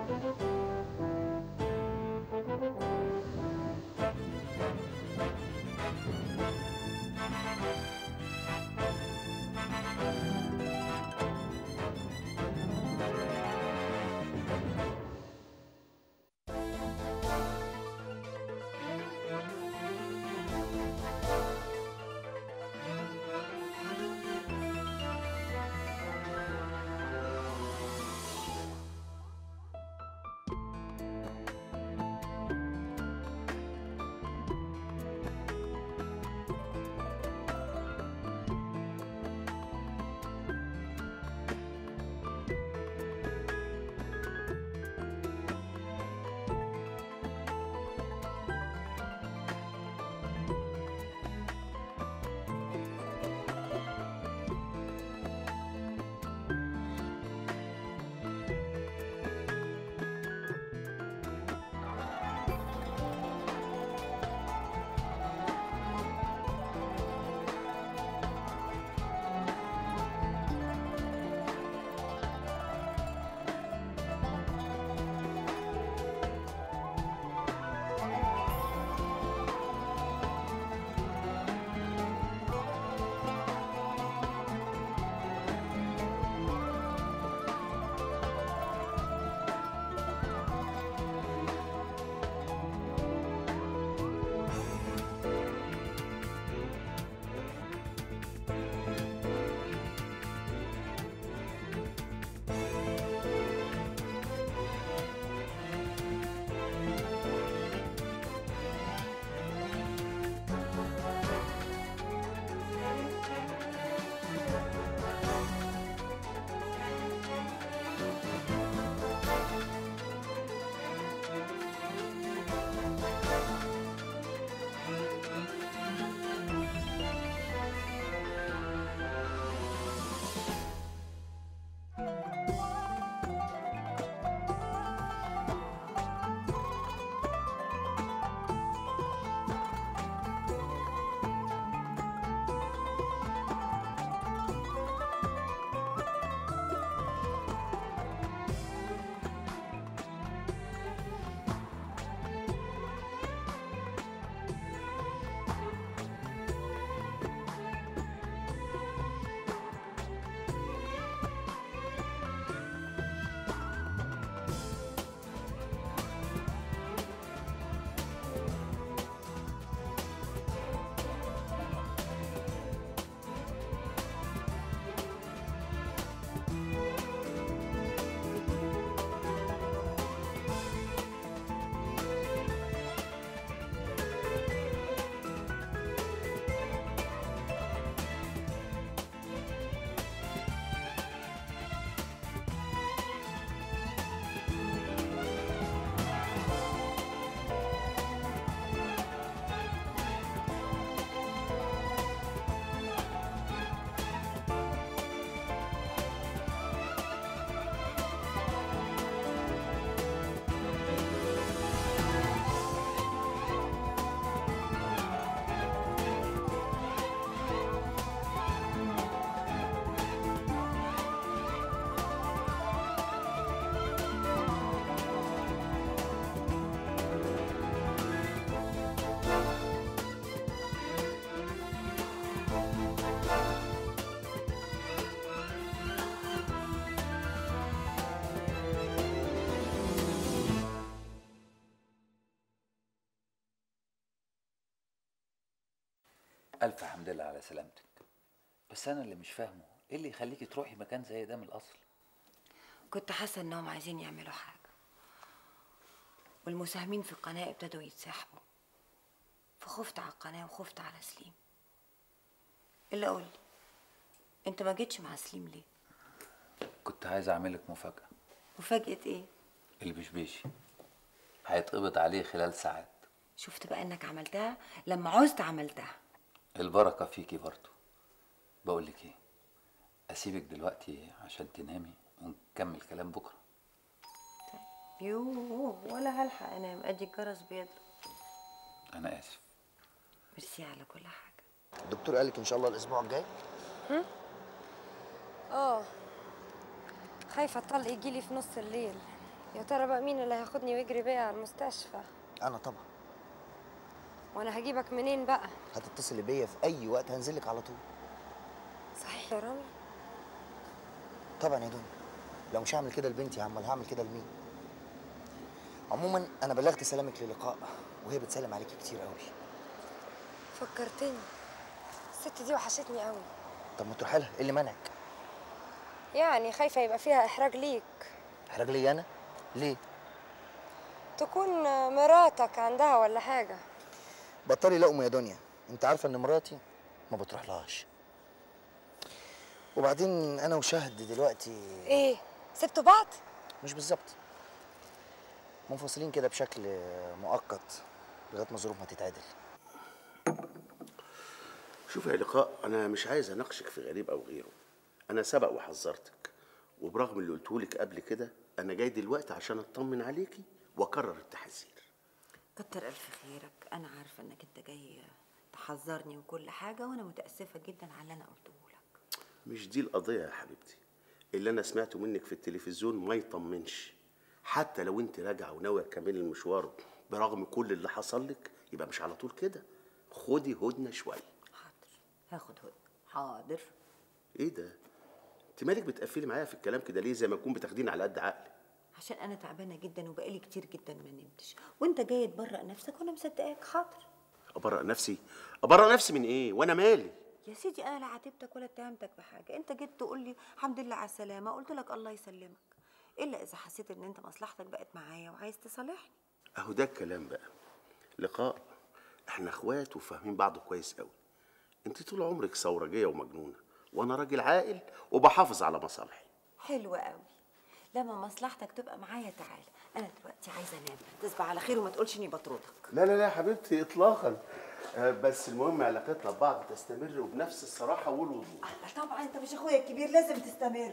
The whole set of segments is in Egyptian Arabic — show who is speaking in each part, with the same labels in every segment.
Speaker 1: ألف حمد لله على سلامتك بس أنا اللي مش فاهمه إيه اللي يخليكي تروحي مكان زي ده من الأصل
Speaker 2: كنت حاسه انهم عايزين يعملوا حاجه والمساهمين في القناه ابتدوا يتسحبوا فخفت على القناه وخفت على سليم الا قول لي انت ما جيتش مع سليم ليه
Speaker 1: كنت عايز أعملك مفاجأة
Speaker 2: مفاجاه ايه
Speaker 1: البشبيشي هيتقبض عليه خلال ساعات
Speaker 2: شفت بقى انك عملتها لما عوزت عملتها
Speaker 1: البركة فيكي برضه بقول لك إيه أسيبك دلوقتي عشان تنامي ونكمل كلام بكرة
Speaker 2: يوه ولا هلحق انام ادي الجرس بيضرب
Speaker 1: أنا آسف
Speaker 2: ميرسي على كل حاجه
Speaker 3: الدكتور قال لك ان شاء الله الاسبوع الجاي
Speaker 4: اه خايفة الطلق يجيلي في نص الليل
Speaker 3: يا ترى بقى مين اللي هياخدني ويجري بيا على المستشفى
Speaker 4: انا طبعا
Speaker 3: وانا هجيبك منين بقى
Speaker 4: هتتصلي بيا في اي وقت هنزلك على طول
Speaker 3: صحيح يا رامي
Speaker 4: طبعا يا دنيا لو مش هعمل كده لبنتي امال هعمل كده لمين عموما انا بلغت سلامك للقاء وهي بتسلم عليكي كتير قوي
Speaker 3: فكرتني الست دي وحشتني قوي
Speaker 4: طب ما تروحي لها ايه اللي منعك
Speaker 3: يعني خايفه يبقى فيها احراج ليك
Speaker 4: احراج ليا انا ليه
Speaker 3: تكون مراتك عندها ولا حاجه
Speaker 4: بطلي لقمه يا دنيا انت عارفه ان مراتي ما بتروح لهاش وبعدين انا وشهد دلوقتي
Speaker 3: ايه سبتوا بعض
Speaker 4: مش بالظبط منفصلين كده بشكل مؤقت لغايه ما الظروف ما تتعدل
Speaker 5: شوف يا لقاء انا مش عايز اناقشك في غريب او غيره انا سبق وحذرتك وبرغم اللي قلتهولك قبل كده انا جاي دلوقتي عشان اطمن عليكي واكرر التحذير
Speaker 2: كتر الف خيرك انا عارفه انك انت جاي تحذرني وكل حاجه وانا متاسفه جدا على اللي انا قلته لك
Speaker 5: مش دي القضيه يا حبيبتي اللي انا سمعته منك في التلفزيون ما يطمنش حتى لو انت راجعه وناويه تكملي المشوار برغم كل اللي حصل لك يبقى مش على طول كده خدي هدنه شويه
Speaker 2: حاضر هاخد هدنه حاضر
Speaker 5: ايه ده انت مالك بتقفلي معايا في الكلام كده ليه زي ما تكون بتاخديني على قد عقلي
Speaker 2: عشان انا تعبانه جدا وبقالي كتير جدا ما نمتش وانت جاي تبرق نفسك وانا مصدقاك حاضر
Speaker 5: ابرأ نفسي ابرأ نفسي من ايه وانا مالي
Speaker 2: يا سيدي انا لا عاتبتك ولا اتهمتك بحاجه انت جيت تقول لي الحمد لله على السلامه قلت لك الله يسلمك الا اذا حسيت ان انت مصلحتك بقت معايا وعايز تصالحني
Speaker 5: اهو ده الكلام بقى لقاء احنا اخوات وفاهمين بعض كويس قوي انت طول عمرك ثورجيه ومجنونه وانا راجل عاقل وبحافظ على مصالحي
Speaker 2: حلو قوي لما مصلحتك تبقى معايا تعال انا دلوقتي عايزه انام تصبح على خير وما تقولش اني بطردك
Speaker 5: لا لا لا يا حبيبتي اطلاقا بس المهم علاقتنا ببعض تستمر وبنفس الصراحه والوضوح
Speaker 2: الله طبعا انت مش اخويا الكبير لازم تستمر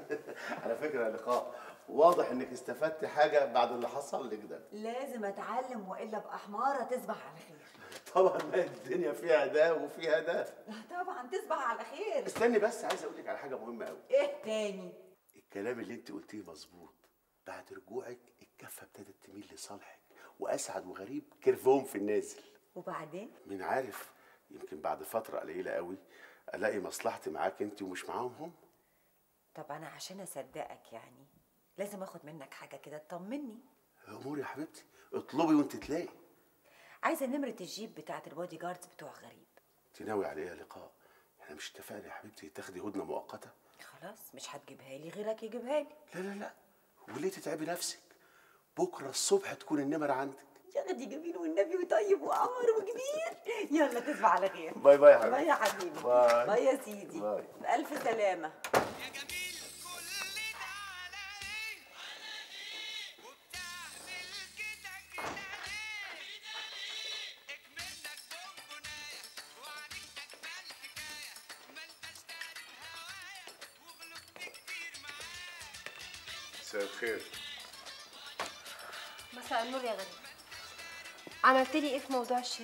Speaker 5: على فكره يا لقاء واضح انك استفدت حاجه بعد اللي حصل لك ده
Speaker 2: لازم اتعلم والا ابقى حماره تصبح على خير
Speaker 5: طبعا ما الدنيا فيها ده وفيها ده
Speaker 2: طبعا تصبح على خير
Speaker 5: استني بس عايز اقول لك على حاجه مهمه قوي
Speaker 2: ايه تاني
Speaker 5: الكلام اللي انت قلتيه مظبوط بعد رجوعك الكفه ابتدت تميل لصالحك واسعد وغريب كيرفهم في النازل
Speaker 2: وبعدين
Speaker 5: مين عارف يمكن بعد فتره قليله قوي الاقي مصلحتي معاك انت ومش معاهم هم
Speaker 2: طب انا عشان اصدقك يعني لازم اخد منك حاجه كده تطمني
Speaker 5: امور يا حبيبتي اطلبي وانت تلاقي
Speaker 2: عايزه نمره الجيب بتاعه البودي جاردز بتوع غريب
Speaker 5: انت ناوي على ايه يا لقاء احنا مش اتفقنا يا حبيبتي تاخدي هدنه مؤقته
Speaker 2: خلاص مش هتجيبها لي غيرك يجيبها لي
Speaker 5: لا لا لا وليه تتعبي نفسك بكره الصبح تكون النمر عندك
Speaker 2: يا غدي جميل والنبي وطيب وقمر وكبير يلا تصبح على خير
Speaker 5: باي باي يا حبيبي
Speaker 2: باي يا حبيبي
Speaker 5: باي.
Speaker 2: باي يا سيدي
Speaker 5: باي.
Speaker 2: بألف سلامة
Speaker 6: يا جميل كل ده على ايه وبتعمل كده كده ليه اكملك بونبونايه وعليك اجمل حكايه ما انتش داري بهوايا وغلطت كتير معاك
Speaker 7: مساء الخير
Speaker 3: مساء النور يا غريب عملت لي ايه في موضوع الشريط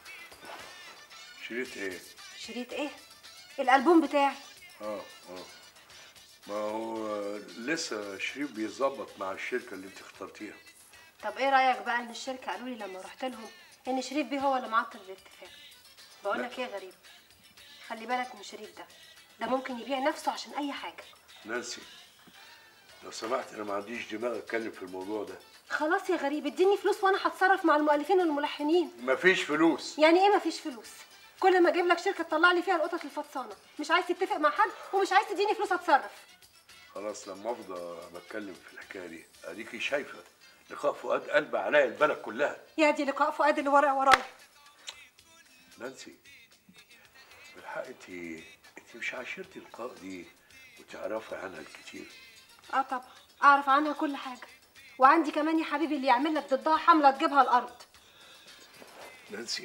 Speaker 7: شريط ايه؟
Speaker 3: شريط ايه الالبوم بتاعي
Speaker 7: اه اه ما هو لسه شريف بيظبط مع الشركة اللي انت اخترتيها
Speaker 3: طب ايه رايك بقى ان الشركه قالوا لي لما رحت لهم ان شريف بيه هو اللي معطل الاتفاق بقول لك ايه يا غريب خلي بالك من شريف ده ده ممكن يبيع نفسه عشان اي حاجه
Speaker 7: نانسي لو سمحت انا ما عنديش دماغ اتكلم في الموضوع ده
Speaker 3: خلاص يا غريب اديني فلوس وانا هتصرف مع المؤلفين والملحنين
Speaker 7: مفيش فلوس
Speaker 3: يعني ايه مفيش فلوس كل ما اجيب لك شركه تطلع لي فيها القطط الفطسانه مش عايز تتفق مع حد ومش عايز تديني فلوس اتصرف
Speaker 7: خلاص لما افضى بتكلم في الحكايه دي اديكي شايفه لقاء فؤاد قلب عليا البلد كلها
Speaker 3: يا دي لقاء فؤاد اللي ورا ورايا
Speaker 7: نانسي بالحق انت انت مش عاشرتي لقاء دي وتعرفي عنها الكتير
Speaker 3: اه طبعا اعرف عنها كل حاجه وعندي كمان يا حبيبي اللي يعمل لك ضدها حمله تجيبها الارض
Speaker 7: نانسي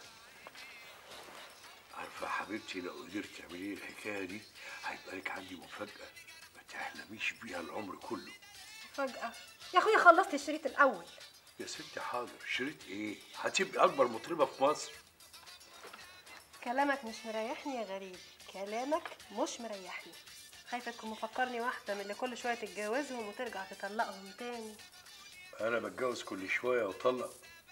Speaker 7: عارفة يا حبيبتي لو قدرت تعملي لي الحكاية دي هيبقى لك عندي مفاجأة ما تحلميش بيها العمر كله
Speaker 3: فجاه يا اخويا خلصت الشريط الاول
Speaker 7: يا ستي حاضر شريط ايه؟ هتبقي أكبر مطربة في مصر
Speaker 3: كلامك مش مريحني يا غريب كلامك مش مريحني خايفه تكون مفكرني واحده من اللي كل شويه تتجوزهم وترجع تطلقهم تاني
Speaker 7: انا بتجوز كل شويه واطلق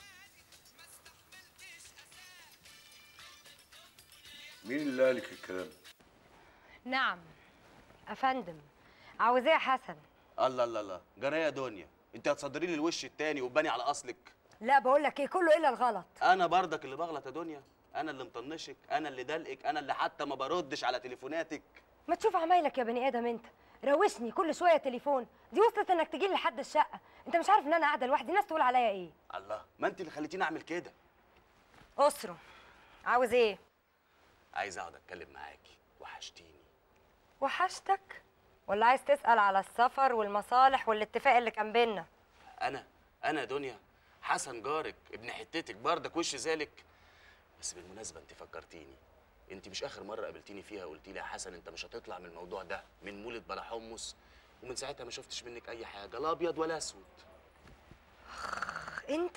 Speaker 7: مين اللي قالك الكلام ده؟
Speaker 8: نعم افندم عاوز ايه يا حسن
Speaker 9: الله الله الله جرى يا دنيا انت هتصدري لي الوش التاني وتباني على اصلك
Speaker 8: لا بقول لك ايه كله الا الغلط
Speaker 9: انا برضك اللي بغلط يا دنيا انا اللي مطنشك انا اللي دلقك انا اللي حتى ما بردش على تليفوناتك
Speaker 8: ما تشوف عمايلك يا بني ادم انت روشني كل شويه تليفون دي وصلت انك تجي لي لحد الشقه انت مش عارف ان انا قاعده لوحدي الناس تقول عليا ايه
Speaker 9: الله ما انت اللي خليتيني اعمل كده
Speaker 8: اسره عاوز ايه
Speaker 9: عايز اقعد اتكلم معاكي وحشتيني
Speaker 8: وحشتك ولا عايز تسال على السفر والمصالح والاتفاق اللي كان بينا
Speaker 9: انا انا يا دنيا حسن جارك ابن حتتك برضك وش ذلك بس بالمناسبه انت فكرتيني انت مش اخر مره قابلتيني فيها قلتي لي يا حسن انت مش هتطلع من الموضوع ده من مولد بلا حمص ومن ساعتها ما شفتش منك اي حاجه لا ابيض ولا اسود
Speaker 8: انت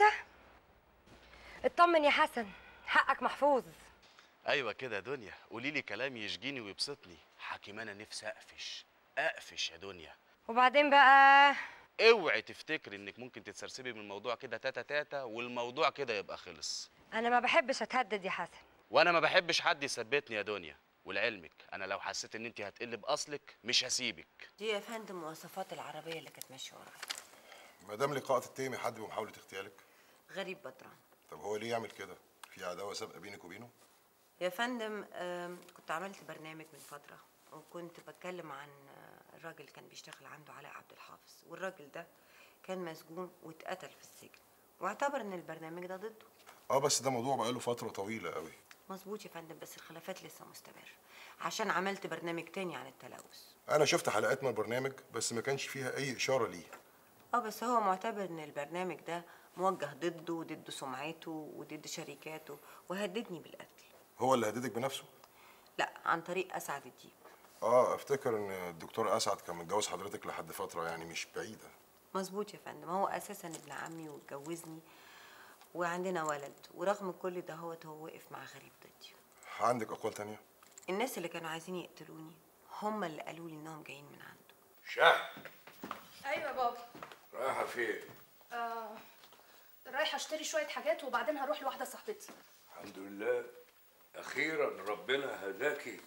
Speaker 8: اطمن يا حسن حقك محفوظ
Speaker 9: ايوه كده يا دنيا قولي لي كلام يشجيني ويبسطني حكيم انا نفسي اقفش اقفش يا دنيا
Speaker 8: وبعدين بقى
Speaker 9: اوعي تفتكري انك ممكن تتسرسبي من الموضوع كده تاتا تاتا والموضوع كده يبقى خلص
Speaker 8: انا ما بحبش اتهدد يا حسن
Speaker 9: وانا ما بحبش حد يثبتني يا دنيا ولعلمك انا لو حسيت ان انت هتقل باصلك مش هسيبك
Speaker 2: دي يا فندم مواصفات العربيه اللي كانت ماشيه ورايا
Speaker 10: ما دام لقاء تتهمي حد بمحاولة اغتيالك
Speaker 2: غريب بدران
Speaker 10: طب هو ليه يعمل كده؟ في عداوة سابقة بينك وبينه؟
Speaker 2: يا فندم آم، كنت عملت برنامج من فترة وكنت بتكلم عن آه، الراجل اللي كان بيشتغل عنده علاء عبد الحافظ والراجل ده كان مسجون واتقتل في السجن واعتبر ان البرنامج ده ضده
Speaker 10: اه بس ده موضوع بقاله فترة طويلة قوي
Speaker 2: مظبوط يا فندم بس الخلافات لسه مستمرة عشان عملت برنامج تاني عن التلوث
Speaker 10: أنا شفت حلقات من البرنامج بس ما كانش فيها أي إشارة ليه
Speaker 2: اه بس هو معتبر ان البرنامج ده موجه ضده وضد سمعته وضد شركاته وهددني بالقتل
Speaker 10: هو اللي هددك بنفسه؟
Speaker 2: لا عن طريق اسعد الديب
Speaker 10: اه افتكر ان الدكتور اسعد كان متجوز حضرتك لحد فترة يعني مش بعيدة
Speaker 2: مظبوط يا فندم هو اساسا ابن عمي واتجوزني وعندنا ولد ورغم كل ده هو هو وقف مع غريب ضدي
Speaker 10: عندك أقوال تانية؟
Speaker 2: الناس اللي كانوا عايزين يقتلوني هم اللي قالوا لي انهم جايين من عنده
Speaker 7: شهد
Speaker 11: ايوه يا بابا
Speaker 7: رايحه فين
Speaker 11: آه رايحه اشتري شويه حاجات وبعدين هروح لواحده صاحبتي
Speaker 7: الحمد لله اخيرا ربنا هداكي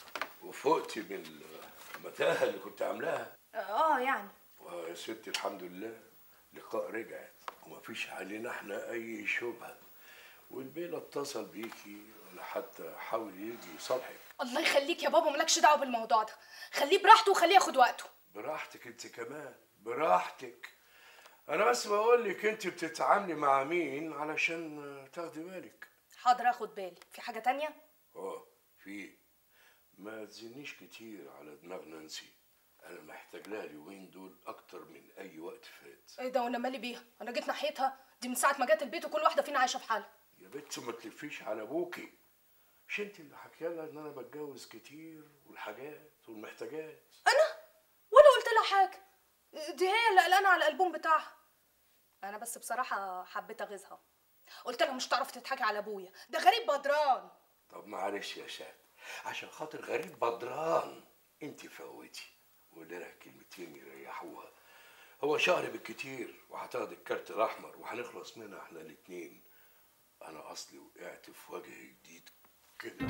Speaker 7: وفقتي من المتاهه اللي كنت عاملاها
Speaker 11: اه يعني
Speaker 7: ويا ستي الحمد لله لقاء رجعت ومفيش علينا احنا اي شبهه والبيلة اتصل بيكي ولا حتى حاول يجي يصالحك
Speaker 11: الله يخليك يا بابا مالكش دعوه بالموضوع ده خليه براحته وخليه ياخد وقته
Speaker 7: براحتك انت كمان براحتك انا بس بقول لك انت بتتعاملي مع مين علشان تاخدي بالك
Speaker 11: حاضر اخد بالي في حاجه تانية
Speaker 7: اه في ما تزنيش كتير على دماغ نانسي انا محتاج لها اليومين دول اكتر من اي وقت فات
Speaker 11: ايه ده وانا مالي بيها انا جيت ناحيتها دي من ساعه ما جت البيت وكل واحده فينا عايشه في حالها
Speaker 7: يا بنت ما تلفيش على ابوكي مش انت اللي حكي لها ان انا بتجوز كتير والحاجات والمحتاجات
Speaker 11: ولا قلت لها حاجه دي هي اللي قلقانه على الالبوم بتاعها انا بس بصراحه حبيت اغيظها قلت لها مش تعرف تضحكي على ابويا ده غريب بدران
Speaker 7: طب معلش يا شاد عشان خاطر غريب بدران انت فوتي وقول لها كلمتين يريحوها هو شهر بالكتير وهتاخد الكارت الاحمر وهنخلص منها احنا الاتنين انا اصلي وقعت في وجه جديد كده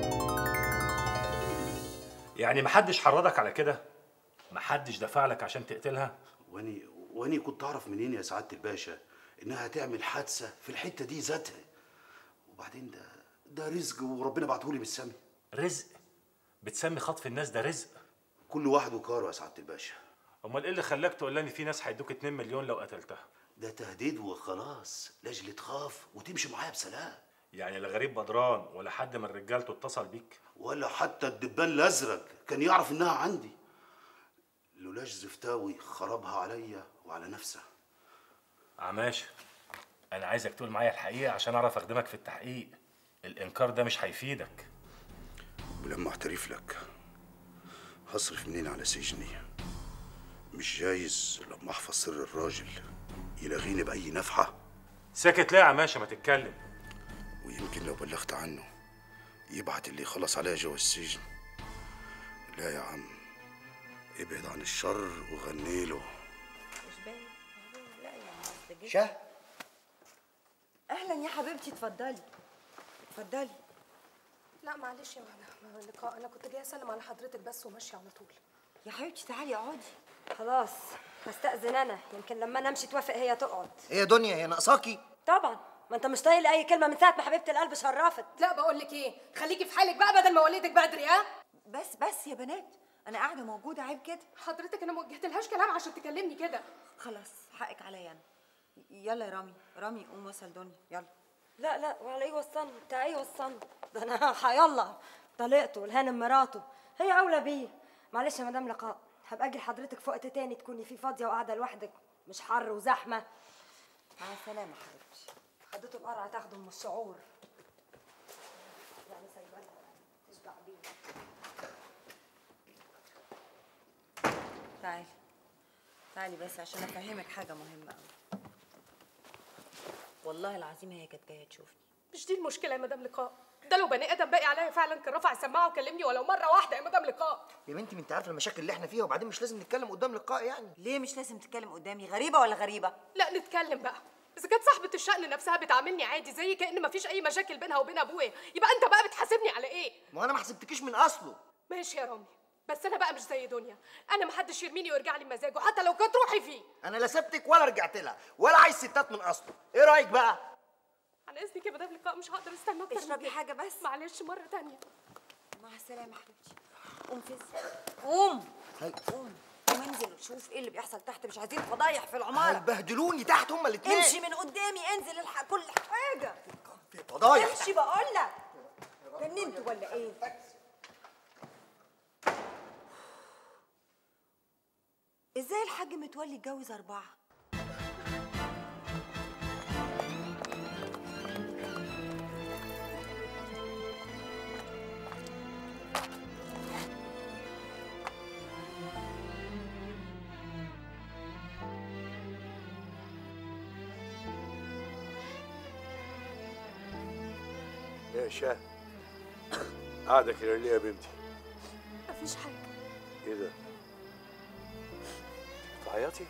Speaker 12: يعني محدش حرضك على كده محدش دفع لك عشان تقتلها
Speaker 5: واني واني كنت اعرف منين يا سعاده الباشا انها هتعمل حادثه في الحته دي ذاتها وبعدين ده ده رزق وربنا بعتهولي من السما
Speaker 12: رزق بتسمي خطف الناس ده رزق
Speaker 5: كل واحد وكاره يا سعاده الباشا
Speaker 12: امال ايه اللي خلاك تقول لي في ناس هيدوك 2 مليون لو قتلتها
Speaker 5: ده تهديد وخلاص لاجل تخاف وتمشي معايا بسلام
Speaker 12: يعني لا غريب بدران ولا حد من رجالته اتصل بيك
Speaker 5: ولا حتى الدبان الازرق كان يعرف انها عندي لولاش زفتاوي خربها عليا وعلى نفسها
Speaker 12: عماشة انا عايزك تقول معايا الحقيقه عشان اعرف اخدمك في التحقيق الانكار ده مش هيفيدك
Speaker 5: ولما اعترف لك هصرف منين على سجني مش جايز لما احفظ سر الراجل يلاغيني باي نفحه
Speaker 12: ساكت ليه يا عماشة ما تتكلم
Speaker 5: ويمكن لو بلغت عنه يبعت اللي خلص عليا جوه السجن لا يا عم
Speaker 7: ابعد عن الشر وغني له
Speaker 2: مش باين لا يعني أصل جيت-
Speaker 4: شه
Speaker 2: اهلا يا حبيبتي اتفضلي اتفضلي
Speaker 11: لا معلش يا ماما لقاء انا كنت جايه اسلم على حضرتك بس وماشيه على طول
Speaker 2: يا حبيبتي تعالي اقعدي
Speaker 8: خلاص هستأذن انا يمكن لما انا امشي توافق هي تقعد
Speaker 4: ايه يا دنيا هي ناقصاكي
Speaker 8: طبعا ما انت مش طايق لي اي كلمه من ساعه ما حبيبه القلب شرفت
Speaker 11: لا بقول لك ايه خليكي في حالك بقى بدل ما والدك بدري ها
Speaker 2: بس بس يا بنات انا قاعده موجوده عيب كده
Speaker 11: حضرتك انا ما وجهتلهاش كلام عشان تكلمني كده
Speaker 2: خلاص حقك عليا انا يلا يا رامي رامي قوم وصل دنيا يلا
Speaker 8: لا لا وعلى ايه وصلنا بتاع ايه وصلنا ده انا هيلا طليقته والهانم مراته هي اولى بيه معلش يا مدام لقاء هبقى اجي لحضرتك في وقت تاني تكوني فيه فاضيه وقاعده لوحدك مش حر وزحمه
Speaker 2: مع السلامه حبيبتي
Speaker 8: خدته القرعه تاخده من الشعور يعني سايبه تشبع بيه
Speaker 2: تعالي تعالي بس عشان افهمك حاجه مهمه قوي والله العظيم هي كانت جايه تشوفني
Speaker 11: مش دي المشكله يا مدام لقاء ده لو بني ادم باقي عليا فعلا كان رفع السماعه وكلمني ولو مره واحده يا مدام لقاء
Speaker 4: يا بنتي ما انت عارفه المشاكل اللي احنا فيها وبعدين مش لازم نتكلم قدام لقاء يعني
Speaker 2: ليه مش لازم تتكلم قدامي غريبه ولا غريبه
Speaker 11: لا نتكلم بقى اذا كانت صاحبه الشأن نفسها بتعاملني عادي زي كأن مفيش اي مشاكل بينها وبين ابويا يبقى انت بقى بتحاسبني على ايه
Speaker 4: ما انا ما حسبتكيش من اصله
Speaker 11: ماشي يا رامي بس انا بقى مش زي دنيا انا محدش يرميني ويرجع لي بمزاجه حتى لو كانت روحي فيه
Speaker 4: انا لا سبتك ولا رجعت لها ولا عايز ستات من اصله ايه رايك بقى
Speaker 11: على اذنك يا مدام لقاء مش هقدر استنى اكتر من
Speaker 2: اشربي
Speaker 11: كده.
Speaker 2: حاجه بس
Speaker 11: معلش مره تانية
Speaker 2: مع السلامه حبيبتي قوم فز قوم
Speaker 4: هاي.
Speaker 2: قوم قوم انزل وشوف ايه اللي بيحصل تحت مش عايزين فضايح في العماره
Speaker 4: هيبهدلوني تحت هما الاثنين
Speaker 2: امشي من قدامي انزل الحق كل حاجه
Speaker 4: فضايح
Speaker 2: امشي بقول لك جننتوا ولا ايه ازاي الحاج متولي اتجوز اربعه
Speaker 7: يا شاه قاعدة كده ليه يا بنتي؟
Speaker 11: مفيش حاجه
Speaker 7: ايه ده؟ بتعيطي؟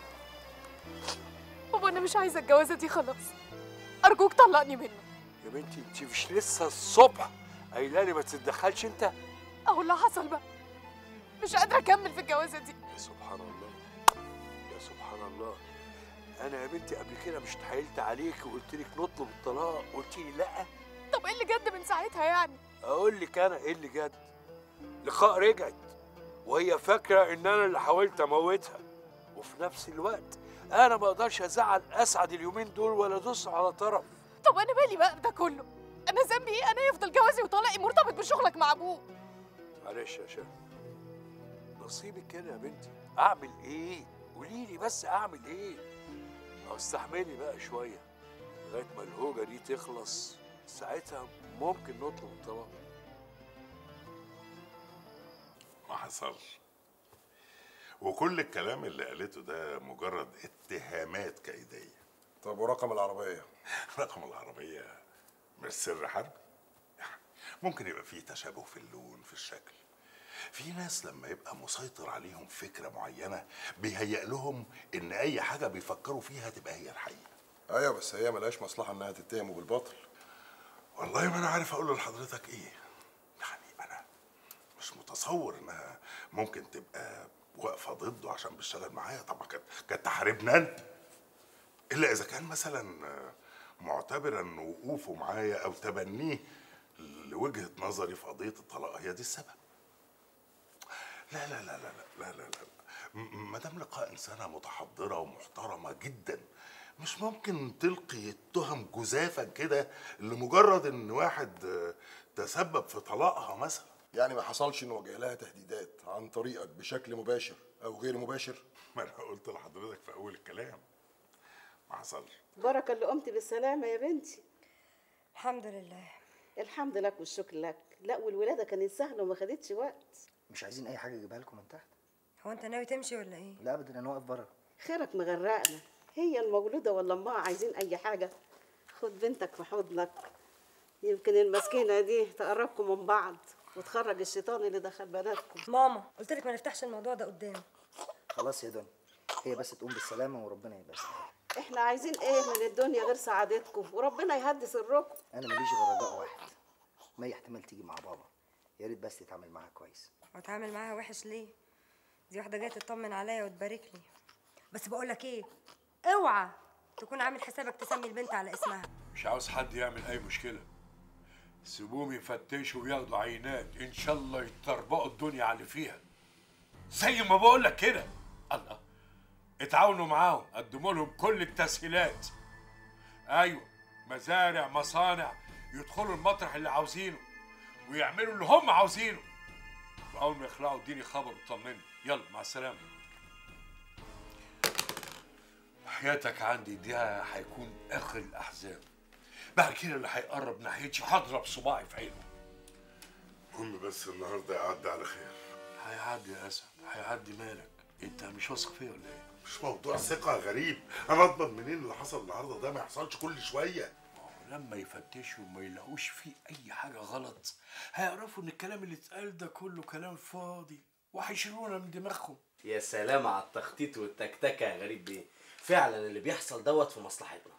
Speaker 11: بابا انا مش عايزه الجوازه دي خلاص ارجوك طلقني منه
Speaker 7: يا بنتي انت مش لسه الصبح قايله لي ما تتدخلش انت؟
Speaker 11: اهو اللي حصل بقى مش قادره اكمل في الجوازه دي
Speaker 7: يا سبحان الله يا سبحان الله انا يا بنتي قبل كده مش اتحايلت عليك وقلت لك نطلب الطلاق قلت لي لا
Speaker 11: طب ايه اللي جد من ساعتها يعني
Speaker 7: اقول لك انا ايه اللي جد لقاء رجعت وهي فاكره ان انا اللي حاولت اموتها وفي نفس الوقت انا ما اقدرش ازعل اسعد اليومين دول ولا ادوس على طرف
Speaker 11: طب انا مالي بقى ده كله انا ذنبي ايه انا يفضل جوازي وطلاقي مرتبط بشغلك مع ابوه
Speaker 7: معلش يا شيخ نصيبك كده يا بنتي اعمل ايه قولي لي بس اعمل ايه او استحملي بقى شويه لغايه ما الهوجه دي تخلص ساعتها ممكن نطلب الطلاق
Speaker 13: ما حصلش وكل الكلام اللي قالته ده مجرد اتهامات كيدية
Speaker 10: طب ورقم العربية
Speaker 13: رقم العربية مش سر حرب ممكن يبقى فيه تشابه في اللون في الشكل في ناس لما يبقى مسيطر عليهم فكرة معينة بيهيأ لهم إن أي حاجة بيفكروا فيها تبقى هي الحقيقة
Speaker 10: ايوه بس هي ملهاش مصلحة انها تتهمه بالباطل
Speaker 13: والله ما أنا عارف أقول لحضرتك إيه يعني أنا مش متصور إنها ممكن تبقى واقفة ضده عشان بيشتغل معايا طبعا كانت كانت تحاربنا أنا إلا إذا كان مثلا آه، معتبرا وقوفه معايا أو تبنيه لوجهة نظري في قضية الطلاق هي دي السبب لا لا لا لا لا لا لا, لا. م- مدام لقاء إنسانة متحضرة ومحترمة جدا مش ممكن تلقي التهم جزافا كده لمجرد إن واحد آه، تسبب في طلاقها مثلا
Speaker 10: يعني ما حصلش انه وجه لها تهديدات عن طريقك بشكل مباشر او غير مباشر
Speaker 13: ما أنا قلت لحضرتك في أول الكلام ما حصلش
Speaker 14: بركة اللي قمت بالسلامة يا بنتي
Speaker 8: الحمد لله
Speaker 14: الحمد لك والشكر لك لا والولادة كانت سهلة وما خدتش وقت
Speaker 4: مش عايزين اي حاجه اجيبها لكم من تحت
Speaker 8: هو انت ناوي تمشي ولا ايه
Speaker 4: لا ابدا انا واقف بره
Speaker 14: خيرك مغرقنا هي المولودة ولا امها عايزين أي حاجة خد بنتك في حضنك يمكن المسكينة دي تقربكم من بعض وتخرج الشيطان اللي دخل بناتكم
Speaker 8: ماما قلت لك ما نفتحش الموضوع ده قدام
Speaker 4: خلاص يا دنيا هي بس تقوم بالسلامه وربنا يبارك
Speaker 14: احنا عايزين ايه من الدنيا غير سعادتكم وربنا يهدي سركم
Speaker 4: انا ماليش غير رجاء واحد ما احتمال تيجي مع بابا يا ريت بس تتعامل معاها كويس
Speaker 8: واتعامل معاها وحش ليه دي واحده جايه تطمن عليا وتبارك لي بس بقول لك ايه اوعى تكون عامل حسابك تسمي البنت على اسمها
Speaker 7: مش عاوز حد يعمل اي مشكله سيبوهم يفتشوا وياخدوا عينات ان شاء الله يطربقوا الدنيا على اللي فيها زي ما بقول لك كده الله اتعاونوا معاهم قدموا لهم كل التسهيلات ايوه مزارع مصانع يدخلوا المطرح اللي عاوزينه ويعملوا اللي هم عاوزينه واول ما يخلعوا اديني خبر وطمني يلا مع السلامه حياتك عندي ده هيكون اخر الاحزاب بعد كده اللي هيقرب ناحيتي هضرب صباعي في عينه
Speaker 13: المهم بس النهارده يعدي على خير
Speaker 7: هيعدي يا اسد هيعدي مالك انت مش واثق فيا ولا ايه
Speaker 13: مش موضوع ثقة غريب أنا أضمن منين اللي حصل النهارده ده ما يحصلش كل شوية
Speaker 7: لما يفتشوا وما يلاقوش فيه اي حاجه غلط هيعرفوا ان الكلام اللي اتقال ده كله كلام فاضي وهيشيلونا من دماغهم
Speaker 9: يا سلام على التخطيط والتكتكه يا غريب بيه فعلا اللي بيحصل دوت في مصلحتنا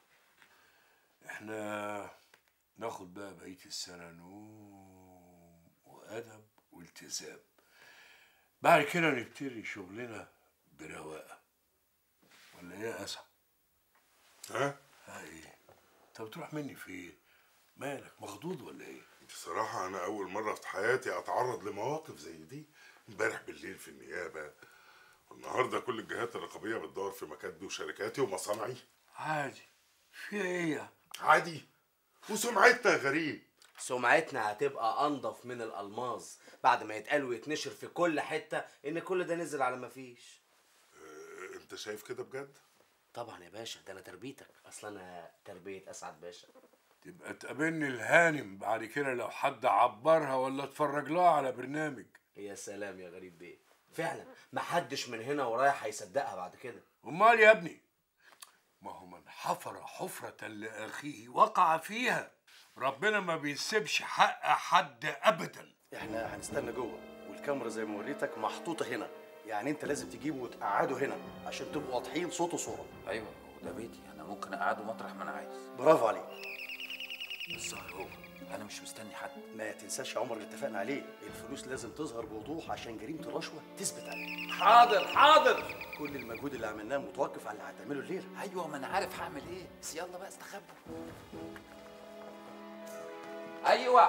Speaker 7: احنا ناخد بقى بقيه السنه نوم وادب والتزام بعد كده نبتدي شغلنا برواقه ولا ايه يا اسعد
Speaker 13: ها؟
Speaker 7: ها ايه انت بتروح مني فين مالك مخضوض ولا ايه
Speaker 13: بصراحة أنا أول مرة في حياتي أتعرض لمواقف زي دي امبارح بالليل في النيابة والنهارده كل الجهات الرقابية بتدور في مكاتبي وشركاتي ومصانعي
Speaker 7: عادي في ايه
Speaker 13: عادي وسمعتنا غريب
Speaker 9: سمعتنا هتبقى انضف من الالماظ بعد ما يتقال ويتنشر في كل حته ان كل ده نزل على ما فيش
Speaker 13: أه، أنت شايف كده بجد؟
Speaker 9: طبعا يا باشا ده انا تربيتك اصلا انا تربيه اسعد باشا
Speaker 7: تبقى تقابلني الهانم بعد كده لو حد عبرها ولا اتفرج لها على برنامج
Speaker 9: يا سلام يا غريب بيه فعلا محدش من هنا ورايح هيصدقها بعد كده
Speaker 7: امال يا ابني ما هو من حفر حفرة لأخيه وقع فيها ربنا ما بيسيبش حق حد أبدا
Speaker 15: احنا هنستنى جوه والكاميرا زي ما وريتك محطوطه هنا يعني انت لازم تجيبه وتقعده هنا عشان تبقوا واضحين صوت وصوره
Speaker 1: ايوه وده بيتي انا ممكن اقعده مطرح ما انا عايز
Speaker 15: برافو عليك
Speaker 1: الظاهر هو انا مش مستني حد
Speaker 15: ما تنساش يا عمر اللي اتفقنا عليه الفلوس لازم تظهر بوضوح عشان جريمه الرشوه تثبت عليه
Speaker 1: حاضر حاضر
Speaker 15: كل المجهود اللي عملناه متوقف على اللي هتعمله الليله
Speaker 1: ايوه ما انا عارف هعمل ايه بس يلا بقى استخبوا ايوه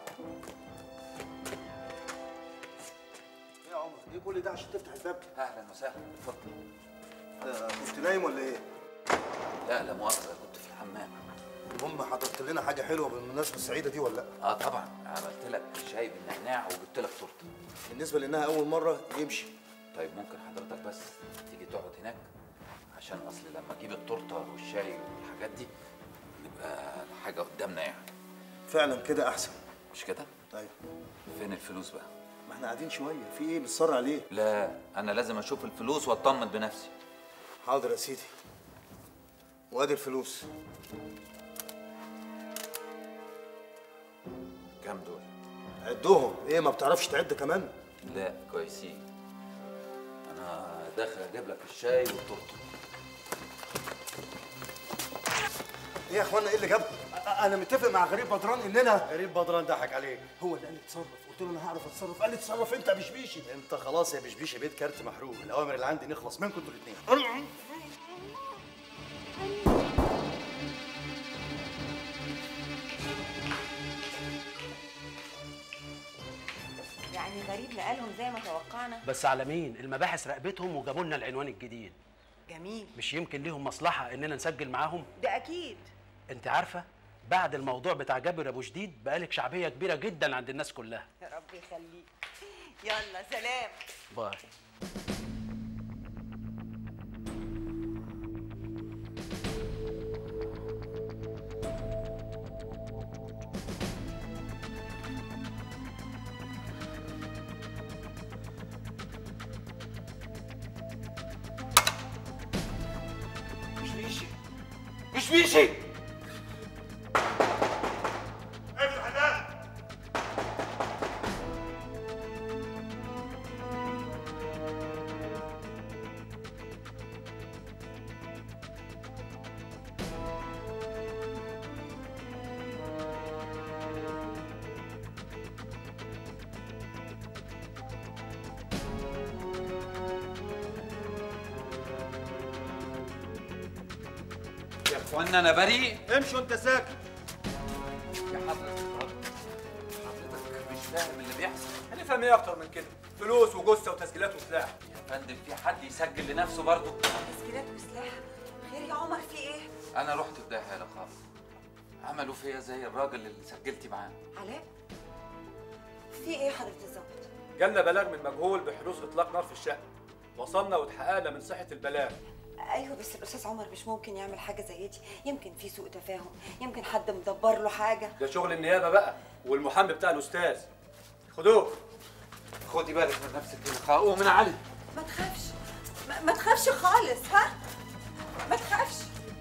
Speaker 15: ايه يا عمر ايه كل ده عشان تفتح الباب
Speaker 1: اهلا وسهلا اتفضل
Speaker 15: آه، كنت نايم ولا ايه
Speaker 1: لا لا مؤاخذه كنت في الحمام
Speaker 15: المهم حضرت لنا حاجه حلوه بالمناسبه السعيده دي ولا لا
Speaker 1: اه طبعا عملت لك شاي بالنعناع وجبت لك تورته
Speaker 15: بالنسبه لانها اول مره يمشي
Speaker 1: طيب ممكن حضرتك بس تيجي تقعد هناك عشان اصل لما اجيب التورته والشاي والحاجات دي نبقى حاجه قدامنا يعني
Speaker 15: فعلا كده احسن
Speaker 1: مش كده
Speaker 15: طيب
Speaker 1: فين الفلوس بقى
Speaker 15: ما احنا قاعدين شويه في ايه بتصر عليه
Speaker 1: لا انا لازم اشوف الفلوس واطمن بنفسي
Speaker 15: حاضر يا سيدي وادي الفلوس
Speaker 1: كام دول
Speaker 15: عدهم ايه ما بتعرفش تعد كمان
Speaker 1: لا كويسين انا داخل اجيب لك الشاي والتورته
Speaker 15: ايه يا اخوانا ايه اللي جابكم انا متفق مع غريب بدران اننا غريب بدران ضحك عليك هو اللي قال لي اتصرف قلت له انا هعرف اتصرف قال لي اتصرف انت يا بشبيشي انت خلاص يا بشبيشي بيت كارت محروق الاوامر اللي عندي نخلص منكم انتوا الاثنين
Speaker 2: يعني غريب نقلهم زي ما توقعنا
Speaker 16: بس على مين المباحث راقبتهم وجابوا لنا العنوان الجديد
Speaker 2: جميل
Speaker 16: مش يمكن ليهم مصلحه اننا نسجل معاهم
Speaker 2: ده اكيد
Speaker 16: انت عارفه بعد الموضوع بتاع جابر ابو جديد بقالك شعبيه كبيره جدا عند الناس كلها
Speaker 2: يا رب يخليك يلا سلام
Speaker 16: باي
Speaker 7: مش بيشي مش بيشي
Speaker 13: افتح الباب
Speaker 1: اخوانا انا بريء
Speaker 15: امشي وانت ساكت
Speaker 1: يا حضرتك حضرتك مش فاهم اللي بيحصل
Speaker 17: هنفهم ايه اكتر من كده فلوس وجثه وتسجيلات وسلاح
Speaker 1: يا فندم في حد يسجل لنفسه برضه
Speaker 2: تسجيلات وسلاح خير يا عمر في ايه
Speaker 1: انا رحت في داهيه يا لقاء عملوا فيا زي الراجل اللي سجلتي معاه
Speaker 2: علاء في ايه حضرة الظابط
Speaker 17: جالنا بلاغ من مجهول بحدوث اطلاق نار في الشقه وصلنا واتحققنا من صحه البلاغ
Speaker 2: ايوه بس الاستاذ عمر مش ممكن يعمل حاجه زي دي يمكن في سوء تفاهم يمكن حد مدبر له حاجه
Speaker 17: ده شغل النيابه بقى والمحامي بتاع الاستاذ خدوه
Speaker 1: خدي بالك من نفسك يا لقاء قوم من علي
Speaker 2: ما تخافش ما, ما تخافش خالص ها ما تخافش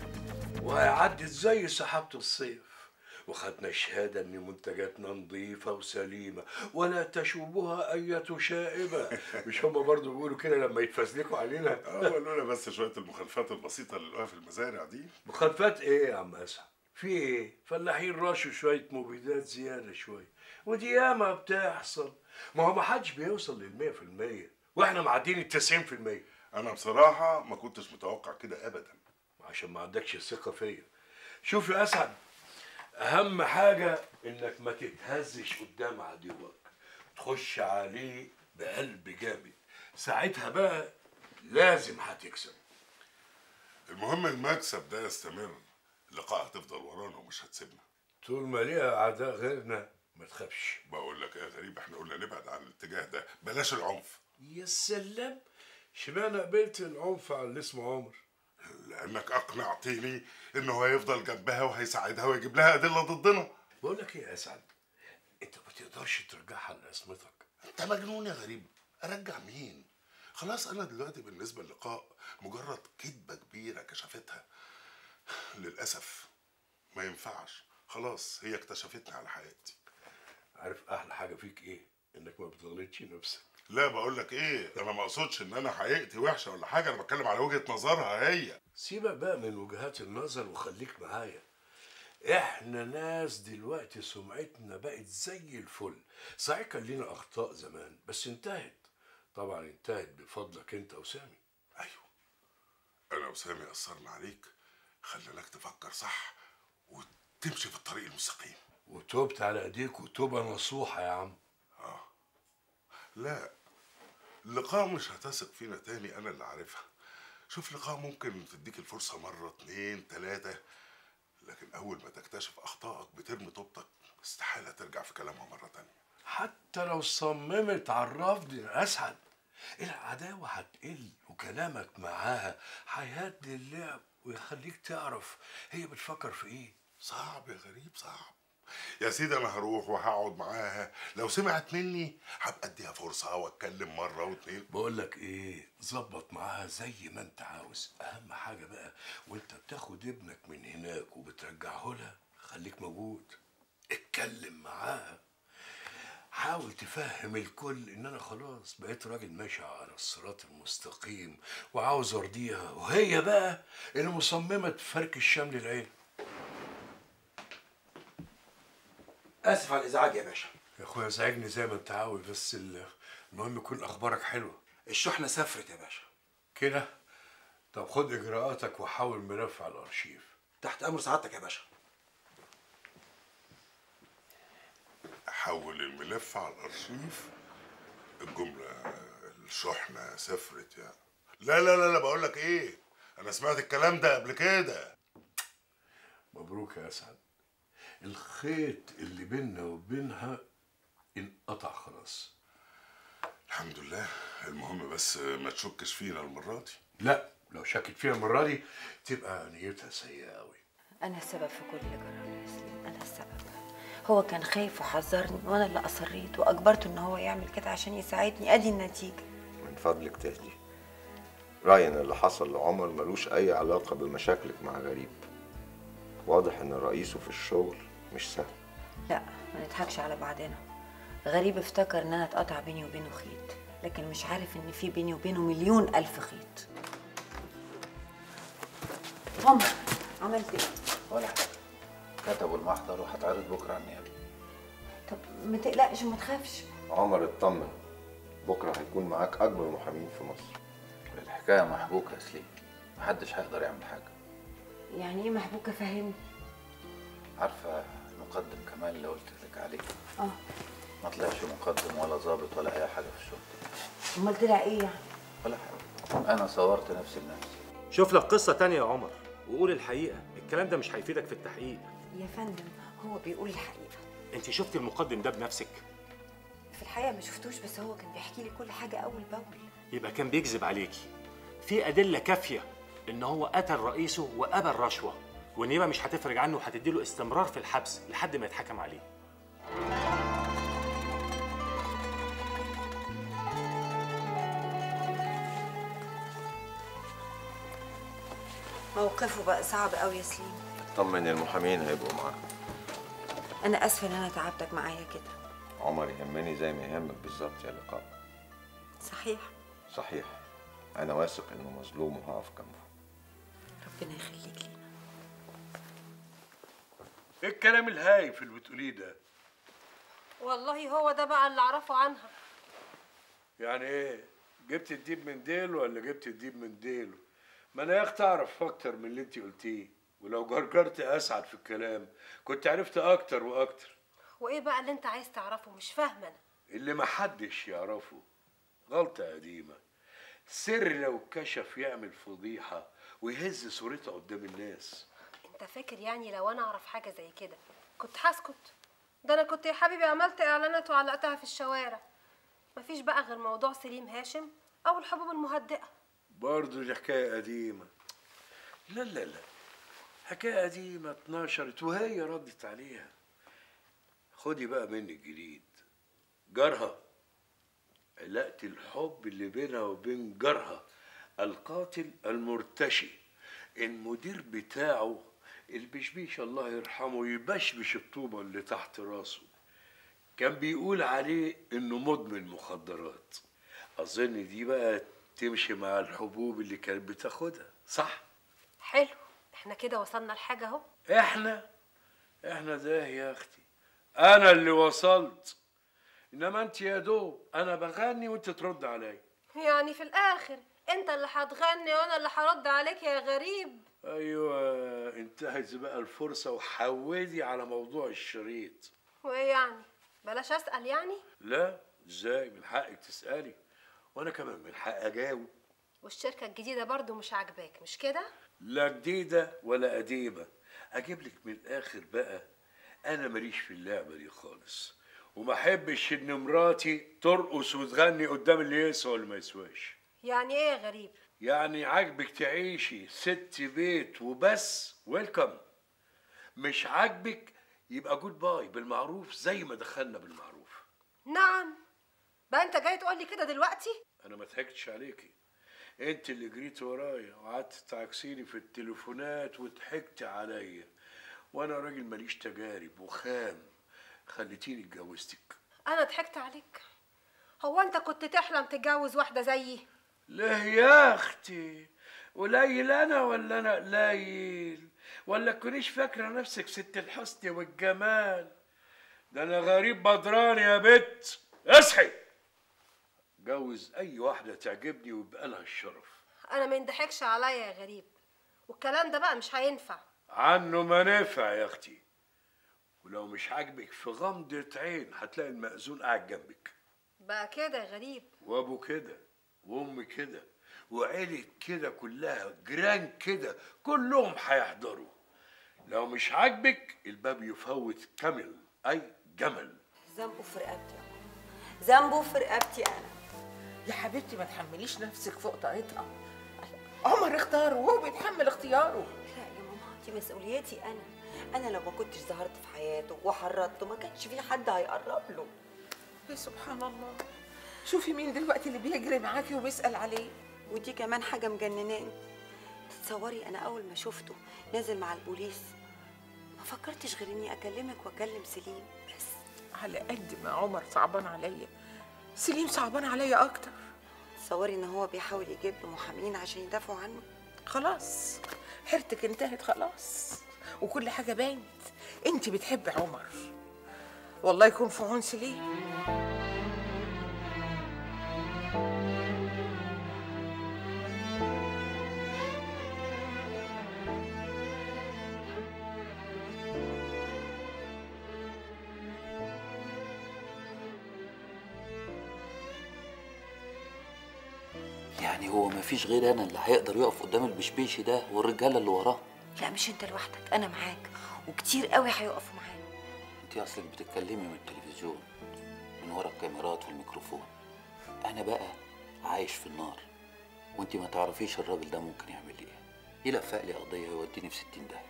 Speaker 7: وعدت زي سحابة الصيف وخدنا شهادة إن منتجاتنا نظيفة وسليمة ولا تشوبها أية شائبة مش هما برضو بيقولوا كده لما يتفزلكوا علينا
Speaker 13: اه لولا بس شويه المخالفات البسيطه اللي لقوها في المزارع دي
Speaker 7: مخالفات إيه يا عم أسعد؟ في إيه؟ فلاحين راشوا شوية مبيدات زيادة شوية ودي ياما بتحصل ما هو ما حدش بيوصل للمية في المية واحنا معديين التسعين في المية
Speaker 13: انا بصراحه ما كنتش متوقع كده ابدا
Speaker 7: عشان ما عندكش ثقة فيا شوف يا أسعد أهم حاجة إنك ما تتهزش قدام عدوك تخش عليه بقلب جامد ساعتها بقى لازم هتكسب
Speaker 13: المهم المكسب ده يستمر اللقاء هتفضل ورانا ومش هتسيبنا
Speaker 7: طول ما ليها أعداء غيرنا ما تخافش
Speaker 13: بقول لك ايه يا غريب احنا قلنا نبعد عن الاتجاه ده بلاش العنف
Speaker 7: يا سلام اشمعنى قبلت العنف على اللي اسمه عمر
Speaker 13: لانك اقنعتني انه هيفضل جنبها وهيساعدها ويجيب لها ادله ضدنا
Speaker 7: بقول لك ايه يا اسعد انت ما تقدرش ترجعها لعصمتك
Speaker 13: انت مجنون يا غريب ارجع مين خلاص انا دلوقتي بالنسبه للقاء مجرد كذبه كبيره كشفتها للاسف ما ينفعش خلاص هي اكتشفتني على حقيقتي
Speaker 7: عارف احلى حاجه فيك ايه انك ما بتغلطش نفسك
Speaker 13: لا بقول لك ايه انا ما اقصدش ان انا حقيقتي وحشه ولا حاجه انا بتكلم على وجهه نظرها هي
Speaker 7: سيبك بقى من وجهات النظر وخليك معايا احنا ناس دلوقتي سمعتنا بقت زي الفل صحيح كان لينا اخطاء زمان بس انتهت طبعا انتهت بفضلك انت وسامي
Speaker 13: انا وسامي اثرنا عليك خليناك تفكر صح وتمشي في الطريق المستقيم
Speaker 7: وتوبت على ايديك وتوبه نصوحه يا عم
Speaker 13: لا لقاء مش هتثق فينا تاني انا اللي عارفها شوف لقاء ممكن تديك الفرصة مرة اتنين تلاتة لكن أول ما تكتشف أخطائك بترمي طوبتك استحالة ترجع في كلامها مرة تانية
Speaker 7: حتى لو صممت على الرفض يا اسعد العداوه هتقل وكلامك معاها هيهدي اللعب ويخليك تعرف هي بتفكر في ايه
Speaker 13: صعب يا غريب صعب يا سيدي أنا هروح وهقعد معاها لو سمعت مني هبقى أديها فرصة وأتكلم مرة واتنين
Speaker 7: بقول لك ايه ظبط معاها زي ما انت عاوز اهم حاجه بقى وانت بتاخد ابنك من هناك وبترجعه لها خليك موجود اتكلم معاها حاول تفهم الكل ان انا خلاص بقيت راجل ماشي على الصراط المستقيم وعاوز ارضيها وهي بقى اللي مصممه تفرك الشمل العين
Speaker 17: اسف على الازعاج يا باشا
Speaker 7: يا اخويا ازعجني زي ما انت عاوز بس ال- المهم يكون اخبارك حلوه
Speaker 17: الشحنه سافرت يا باشا
Speaker 7: كده طب خد اجراءاتك وحاول ملف على الارشيف
Speaker 17: تحت امر سعادتك يا باشا
Speaker 13: أحول الملف على الأرشيف الجملة الشحنة سافرت يعني لا لا لا لا بقول لك إيه أنا سمعت الكلام ده قبل كده
Speaker 7: مبروك يا اسعد الخيط اللي بيننا وبينها انقطع خلاص
Speaker 13: الحمد لله المهم بس ما تشكش فينا المرة دي
Speaker 7: لا لو شكت فيها المره دي تبقى نيتها سيئه قوي
Speaker 2: انا السبب في كل اللي جرى يا سليم انا السبب هو كان خايف وحذرني وانا اللي اصريت واجبرته ان هو يعمل كده عشان يساعدني ادي النتيجه
Speaker 18: من فضلك تهدي رأيي إن اللي حصل لعمر ملوش أي علاقة بمشاكلك مع غريب واضح إن رئيسه في الشغل مش سهل
Speaker 2: لا ما نضحكش على بعضنا غريب افتكر ان انا اتقطع بيني وبينه خيط لكن مش عارف ان في بيني وبينه مليون الف خيط عمر عملت ايه
Speaker 1: ولا حاجه كتبوا المحضر وهتعرض بكره على النيابه
Speaker 2: طب ما تقلقش وما تخافش
Speaker 18: عمر اطمن بكرة هيكون معاك أكبر محامين في مصر
Speaker 1: الحكايه محبوكه يا سليم محدش هيقدر يعمل حاجه
Speaker 2: يعني ايه محبوكه فهمني
Speaker 1: عارفه المقدم كمال اللي قلت لك عليه
Speaker 2: اه
Speaker 1: ما طلعش مقدم ولا ظابط ولا اي حاجه في الشغل
Speaker 2: امال طلع ايه يعني
Speaker 1: ولا حاجه انا صورت نفسي بنفسي
Speaker 12: شوف لك قصه تانية يا عمر وقول الحقيقه الكلام ده مش هيفيدك في التحقيق
Speaker 2: يا فندم هو بيقول الحقيقه
Speaker 12: انت شفتي المقدم ده بنفسك
Speaker 2: في الحقيقه ما شفتوش بس هو كان بيحكي لي كل حاجه اول باول
Speaker 12: يبقى كان بيكذب عليكي في ادله كافيه ان هو قتل رئيسه وقبل رشوه والنيابه مش هتفرج عنه وهتديله استمرار في الحبس لحد ما يتحكم عليه
Speaker 2: موقفه بقى صعب قوي يا سليم
Speaker 18: طمن المحامين هيبقوا معاك
Speaker 2: انا اسفه ان انا تعبتك معايا كده
Speaker 18: عمر يهمني زي ما يهمك بالظبط يا لقاء
Speaker 2: صحيح
Speaker 18: صحيح انا واثق انه مظلوم وهقف جنبه
Speaker 2: ربنا يخليك لي
Speaker 7: ايه الكلام الهايف اللي بتقوليه ده
Speaker 3: والله هو ده بقى اللي اعرفه عنها
Speaker 7: يعني ايه جبت الديب من ديله ولا جبت الديب من ديله ما انا يا اختي اعرف اكتر من اللي انت قلتيه ولو جرجرت اسعد في الكلام كنت عرفت اكتر واكتر
Speaker 3: وايه بقى اللي انت عايز تعرفه مش فاهمه انا
Speaker 7: اللي محدش يعرفه غلطة قديمة سر لو اتكشف يعمل فضيحة ويهز صورتها قدام الناس
Speaker 3: انت فاكر يعني لو انا اعرف حاجه زي كده كنت هسكت ده انا كنت يا حبيبي عملت اعلانات وعلقتها في الشوارع مفيش بقى غير موضوع سليم هاشم او الحبوب المهدئه
Speaker 7: برضه دي حكاية قديمة لا لا لا حكاية قديمة اتنشرت وهي ردت عليها خدي بقى مني الجديد جارها علاقة الحب اللي بينها وبين جارها القاتل المرتشي المدير بتاعه البشبيش الله يرحمه يبشبش الطوبة اللي تحت راسه كان بيقول عليه انه مدمن مخدرات اظن دي بقى تمشي مع الحبوب اللي كانت بتاخدها صح
Speaker 3: حلو احنا كده وصلنا لحاجه اهو
Speaker 7: احنا احنا ده يا اختي انا اللي وصلت انما انت يا دوب انا بغني وانت ترد عليا
Speaker 3: يعني في الاخر انت اللي هتغني وانا اللي هرد عليك يا غريب
Speaker 7: ايوه انتهز بقى الفرصه وحودي على موضوع الشريط
Speaker 3: وايه يعني بلاش اسال يعني
Speaker 7: لا ازاي من حقك تسالي وانا كمان من حق اجاوب
Speaker 3: والشركه الجديده برضو مش عاجباك مش كده
Speaker 7: لا جديده ولا قديمه اجيب لك من الاخر بقى انا ماليش في اللعبه دي خالص وما احبش ان مراتي ترقص وتغني قدام اللي يسوى واللي ما يسواش
Speaker 3: يعني ايه يا غريب
Speaker 7: يعني عاجبك تعيشي ست بيت وبس ويلكم مش عاجبك يبقى جود باي بالمعروف زي ما دخلنا بالمعروف
Speaker 3: نعم بقى انت جاي تقول لي كده دلوقتي
Speaker 7: انا ما ضحكتش عليكي انت اللي جريت ورايا وقعدت تعكسيني في التليفونات وضحكت عليا وانا راجل ماليش تجارب وخام خليتيني اتجوزتك
Speaker 3: انا ضحكت عليك هو انت كنت تحلم تتجوز واحده زيي
Speaker 7: ليه يا اختي قليل انا ولا انا قليل ولا تكونيش فاكره نفسك ست الحسن والجمال ده انا غريب بدران يا بت اصحي جوز اي واحده تعجبني ويبقى لها الشرف
Speaker 3: انا ما ينضحكش عليا يا غريب والكلام ده بقى مش هينفع
Speaker 7: عنه ما نفع يا اختي ولو مش عاجبك في غمضة عين هتلاقي المأذون قاعد جنبك
Speaker 3: بقى كده يا غريب
Speaker 7: وابو كده وام كده وعيلة كده كلها جيران كده كلهم هيحضروا لو مش عاجبك الباب يفوت كمل اي جمل
Speaker 2: ذنبه في رقبتي ذنبه في رقبتي انا
Speaker 19: يا حبيبتي ما تحمليش نفسك فوق طاقتها عمر اختار وهو بيتحمل اختياره
Speaker 2: لا يا ماما دي مسؤوليتي انا انا لو ما كنتش ظهرت في حياته وحرضته ما كانش في حد هيقرب له
Speaker 19: يا سبحان الله شوفي مين دلوقتي اللي بيجري معاكي وبيسأل عليه
Speaker 2: ودي كمان حاجه مجنناني تتصوري انا اول ما شفته نازل مع البوليس ما فكرتش غير اني اكلمك واكلم سليم بس
Speaker 19: على قد ما عمر صعبان عليا سليم صعبان عليا اكتر
Speaker 2: تصوري ان هو بيحاول يجيب له محامين عشان يدافعوا عنه
Speaker 19: خلاص حيرتك انتهت خلاص وكل حاجه بانت انت بتحبي عمر والله يكون في عون سليم
Speaker 1: يعني هو ما فيش غير انا اللي هيقدر يقف قدام البشبيشي ده والرجاله اللي وراه
Speaker 2: لا مش انت لوحدك انا معاك وكتير قوي هيقفوا معانا
Speaker 1: انت اصلك بتتكلمي من التلفزيون من ورا الكاميرات والميكروفون انا بقى عايش في النار وانت ما تعرفيش الراجل ده ممكن يعمل لي ايه يلفق لي قضيه يوديني في 60 داهيه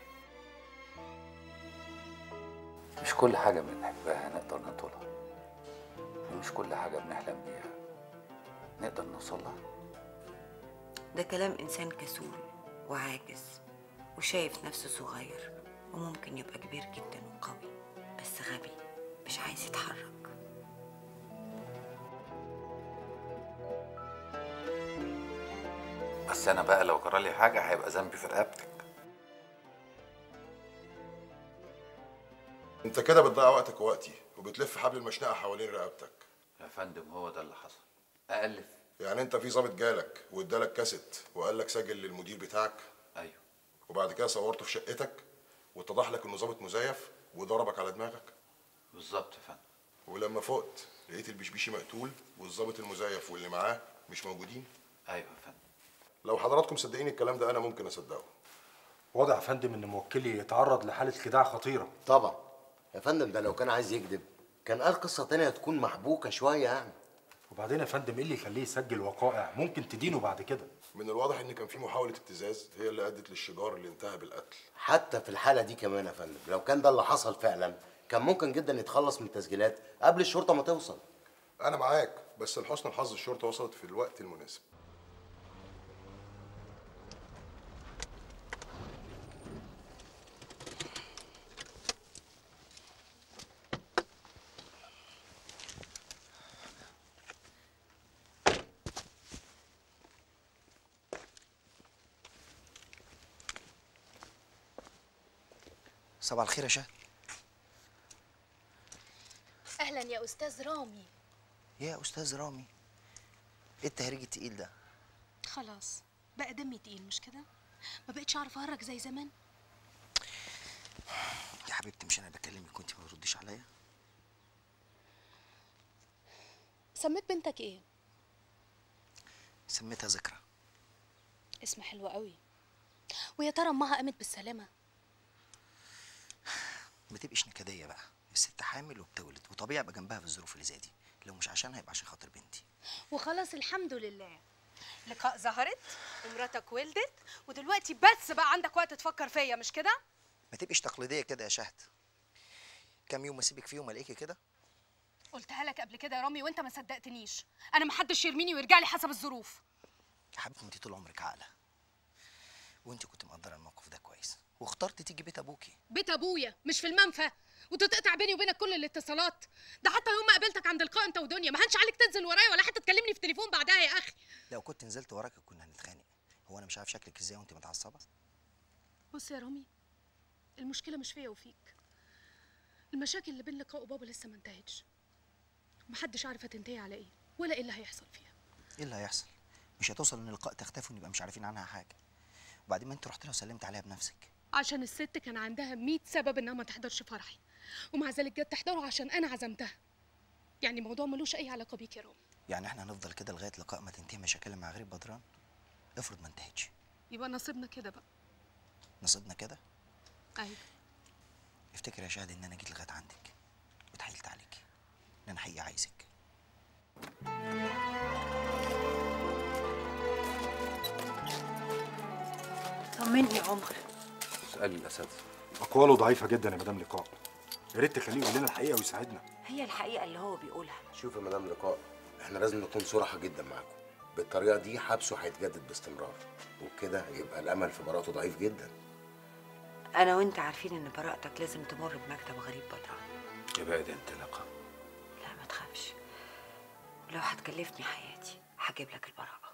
Speaker 1: مش كل حاجه بنحبها نقدر نطولها ومش كل حاجه بنحلم بيها نقدر نوصلها
Speaker 2: ده كلام انسان كسول وعاجز وشايف نفسه صغير وممكن يبقى كبير جدا وقوي بس غبي مش عايز يتحرك
Speaker 1: بس انا بقى لو جرالي حاجه هيبقى ذنبي في رقبتك
Speaker 10: انت كده بتضيع وقتك ووقتي وبتلف حبل المشنقه حوالين رقبتك
Speaker 1: يا فندم هو ده اللي حصل أألف
Speaker 10: يعني انت في ظابط جالك وادالك كاسيت وقال لك سجل للمدير بتاعك
Speaker 1: ايوه
Speaker 10: وبعد كده صورته في شقتك واتضح لك انه ظابط مزيف وضربك على دماغك
Speaker 1: بالظبط يا فندم
Speaker 10: ولما فقت لقيت البشبيشي مقتول والظابط المزيف واللي معاه مش موجودين
Speaker 1: ايوه يا فندم
Speaker 10: لو حضراتكم صدقين الكلام ده انا ممكن اصدقه
Speaker 12: واضح يا فندم ان موكلي يتعرض لحاله خداع خطيره
Speaker 15: طبعا يا فندم ده لو كان عايز يكذب كان قال قصه تانية تكون محبوكه شويه يعني
Speaker 12: وبعدين يا فندم ايه اللي يخليه يسجل وقائع ممكن تدينه بعد كده
Speaker 10: من الواضح ان كان في محاوله ابتزاز هي اللي ادت للشجار اللي انتهى بالقتل
Speaker 15: حتى في الحاله دي كمان يا فندم لو كان ده اللي حصل فعلا كان ممكن جدا يتخلص من التسجيلات قبل الشرطه ما توصل
Speaker 10: انا معاك بس لحسن الحظ الشرطه وصلت في الوقت المناسب
Speaker 4: صباح الخير يا شهد
Speaker 11: اهلا يا استاذ رامي
Speaker 4: يا استاذ رامي ايه التهريج التقيل ده
Speaker 11: خلاص بقى دمي تقيل مش كده ما بقتش اعرف اهرج زي زمان
Speaker 4: يا حبيبتي مش انا بكلمك كنت ما بترديش عليا
Speaker 11: سميت بنتك ايه
Speaker 4: سميتها ذكرى
Speaker 11: اسم حلو قوي ويا ترى امها قامت بالسلامه
Speaker 4: ما تبقيش نكديه بقى الست حامل وبتولد وطبيعي ابقى جنبها في الظروف اللي زي دي لو مش عشانها يبقى عشان خاطر بنتي
Speaker 11: وخلاص الحمد لله لقاء ظهرت ومراتك ولدت ودلوقتي بس بقى عندك وقت تفكر فيا مش كده
Speaker 4: ما تبقيش تقليديه كده يا شهد كام يوم اسيبك فيهم الاقيكي كده
Speaker 11: قلتها لك قبل كده يا رامي وانت ما صدقتنيش انا محدش يرميني ويرجع لي حسب الظروف
Speaker 4: يا حبيبتي انت طول عمرك عاقله وانت كنت مقدره الموقف ده كويس واخترت تيجي بيت ابوكي
Speaker 11: بيت ابويا مش في المنفى وتتقطع بيني وبينك كل الاتصالات ده حتى يوم ما قابلتك عند لقاء انت ودنيا ما هنش عليك تنزل ورايا ولا حتى تكلمني في تليفون بعدها يا اخي
Speaker 4: لو كنت نزلت وراك كنا هنتخانق هو انا مش عارف شكلك ازاي وانت متعصبه
Speaker 11: بص يا رامي المشكله مش فيا وفيك المشاكل اللي بين لقاء وبابا لسه ما انتهتش ومحدش عارف هتنتهي على ايه ولا ايه اللي هيحصل فيها
Speaker 4: ايه اللي هيحصل مش هتوصل ان اللقاء تختفي ونبقى مش عارفين عنها حاجه وبعدين ما انت رحت لها وسلمت عليها بنفسك
Speaker 11: عشان الست كان عندها 100 سبب انها ما تحضرش فرحي ومع ذلك جت تحضره عشان انا عزمتها يعني الموضوع ملوش اي علاقه بيك يا رامي
Speaker 4: يعني احنا هنفضل كده لغايه لقاء ما تنتهي مشاكل مع غريب بدران افرض ما انتهتش
Speaker 11: يبقى نصيبنا كده بقى
Speaker 4: نصيبنا كده
Speaker 11: ايوه
Speaker 4: افتكر يا شهد ان انا جيت لغايه عندك واتحايلت عليك ان انا حقيقي عايزك
Speaker 2: طمني يا عمر
Speaker 1: اسالي الاساتذه
Speaker 12: اقواله ضعيفه جدا يا مدام لقاء يا ريت تخليه يقول لنا الحقيقه ويساعدنا
Speaker 2: هي الحقيقه اللي هو بيقولها
Speaker 15: شوف يا مدام لقاء احنا لازم نكون صراحه جدا معاكم بالطريقه دي حبسه هيتجدد باستمرار وبكده يبقى الامل في براءته ضعيف جدا
Speaker 2: انا وانت عارفين ان براءتك لازم تمر بمكتب غريب بدران
Speaker 1: يبقى ده انت لقاء
Speaker 2: لا ما تخافش ولو هتكلفني حياتي هجيب لك البراءه